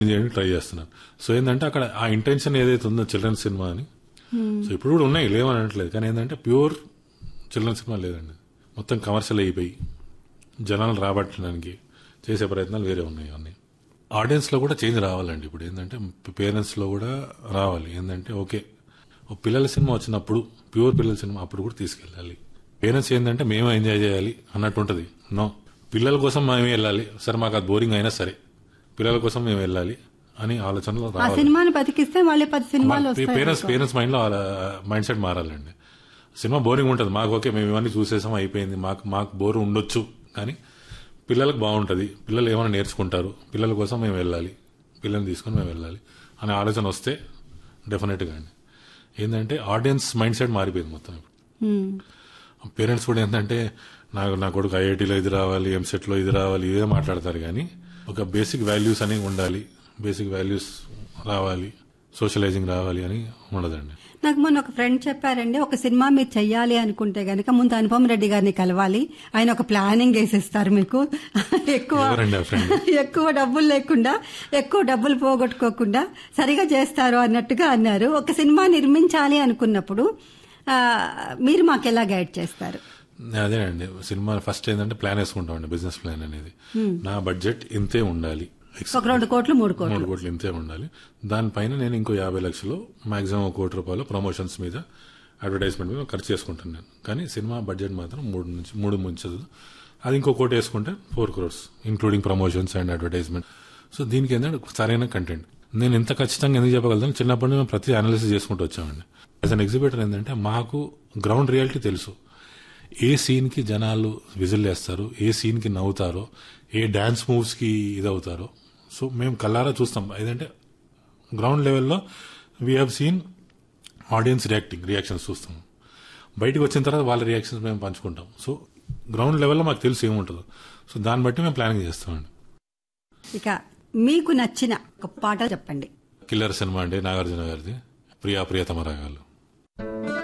చేయడానికి ట్రై చేస్తున్నాను సో ఏంటంటే అక్కడ ఆ ఇంటెన్షన్ ఏదైతే ఉందో చిల్డ్రన్ సినిమా అని సో ఇప్పుడు కూడా ఉన్నాయి లేవని అనట్లేదు కానీ ఏంటంటే ప్యూర్ చిల్డ్రన్ సినిమా లేదండి మొత్తం కమర్షియల్ అయిపోయి జనాలు రాబట్టడానికి చేసే ప్రయత్నాలు వేరే ఉన్నాయి అన్నీ ఆడియన్స్ లో కూడా చేంజ్ రావాలండి ఇప్పుడు ఏంటంటే పేరెంట్స్ లో కూడా రావాలి ఏంటంటే ఓకే ఓ పిల్లల సినిమా వచ్చినప్పుడు ప్యూర్ పిల్లల సినిమా అప్పుడు కూడా తీసుకెళ్ళాలి పేరెంట్స్ ఏంటంటే మేము ఎంజాయ్ చేయాలి అన్నట్టు ఉంటుంది నో పిల్లల కోసం మేము వెళ్ళాలి సరే మాకు అది బోరింగ్ అయినా సరే పిల్లల కోసం మేము వెళ్ళాలి అని ఆలోచనలో ఆ రావాలి సినిమాని బతికిస్తే మళ్ళీ పది సినిమాలు వస్తాయి పేరెంట్స్ పేరెంట్స్ మైండ్ లో మైండ్ సెట్ మారాలండి సినిమా బోరింగ్ ఉంటుంది మాకు ఓకే మేము ఇవన్నీ చూసేసాం అయిపోయింది మాకు మాకు బోర్ ఉండొచ్చు కానీ పిల్లలకు బాగుంటుంది పిల్లలు ఏమైనా నేర్చుకుంటారు పిల్లల కోసం మేము వెళ్ళాలి పిల్లల్ని తీసుకొని మేము వెళ్ళాలి అనే ఆలోచన వస్తే డెఫినెట్గా అండి ఏంటంటే ఆడియన్స్ మైండ్ సెట్ మారిపోయింది మొత్తం ఇప్పుడు ఉమ్. పేరెంట్స్ కూడా ఏంటంటే నాకు నా కొడుకు ఐఐటీలో ఇది రావాలి ఎంసెట్లో ఇది రావాలి ఇదే మాట్లాడతారు కానీ ఒక బేసిక్ వాల్యూస్ అనేవి ఉండాలి బేసిక్ వాల్యూస్ రావాలి సోషలైజింగ్ రావాలి అని ఉండదండి నాకు మొన్న ఒక ఫ్రెండ్ చెప్పారండి ఒక సినిమా మీరు చెయ్యాలి అనుకుంటే గనక ముందు అనుపమ్ రెడ్డి గారిని కలవాలి ఆయన ఒక ప్లానింగ్ వేసిస్తారు మీకు ఎక్కువ ఎవరండి ఆ friend? ఎక్కువ డబ్బులు లేకుండా ఎక్కువ డబ్బులు పోగొట్టుకోకుండా సరిగా చేస్తారు అన్నట్టుగా అన్నారు ఒక సినిమా నిర్మించాలి అనుకున్నప్పుడు ఆ, మీరు మాకు ఎలా గైడ్ చేస్తారు అదేనండి సినిమా ఫస్ట్ ఏంటంటే ప్లాన్ వేసుకుంటామండి బిజినెస్ ప్లాన్ అనేది నా బడ్జెట్ ఇంతే ఉండాలి ఒక రెండు కోట్లు మూడు కోట్లు మూడు కోట్లు ఇంతే ఉండాలి దానిపైన నేను ఇంకో యాభై లక్షలు మాక్సిమం ఒక కోటి రూపాయలు ప్రమోషన్స్ మీద అడ్వర్టైజ్మెంట్ మీద ఖర్చు చేసుకుంటాను నేను కానీ సినిమా బడ్జెట్ మాత్రం మూడు నుంచి మూడు ముంచదు అది ఇంకో కోటి వేసుకుంటే four crores including promotions and advertisement so దీనికి ఏంటంటే సరైన కంటెంట్ నేను ఇంత ఖచ్చితంగా ఎందుకు చెప్పగలుగుతాను చిన్నప్పటి నుంచి మేము ప్రతి అనాలిసిస్ చేసుకుంటూ వచ్చామండి యాజ్ అన్ ఎగ్జిబిటర్ ఏంటంటే మాకు గ్రౌండ్ రియాలిటీ తెలుసు ఏ సీన్ కి జనాలు విజిల్ వేస్తారు ఏ సీన్ కి నవ్వుతారో ఏ డాన్స్ మూవ్స్ కి ఇదవుతారో సో మేము కల్లారా చూస్తాం ఏదంటే గ్రౌండ్ లెవెల్లో we have seen audience reacting reactions చూస్తాం బయటకు వచ్చిన తర్వాత వాళ్ళ రియాక్షన్స్ మేము పంచుకుంటాం సో గ్రౌండ్ లెవెల్లో మాకు తెలుసు ఏముంటుందో సో దాన్ని బట్టి మేము ప్లానింగ్ చేస్తామండి ఇక మీకు నచ్చిన ఒక పాట చెప్పండి కిల్లర్ సినిమా అండి నాగార్జున గారిది ప్రియా ప్రియతమ రాగాలు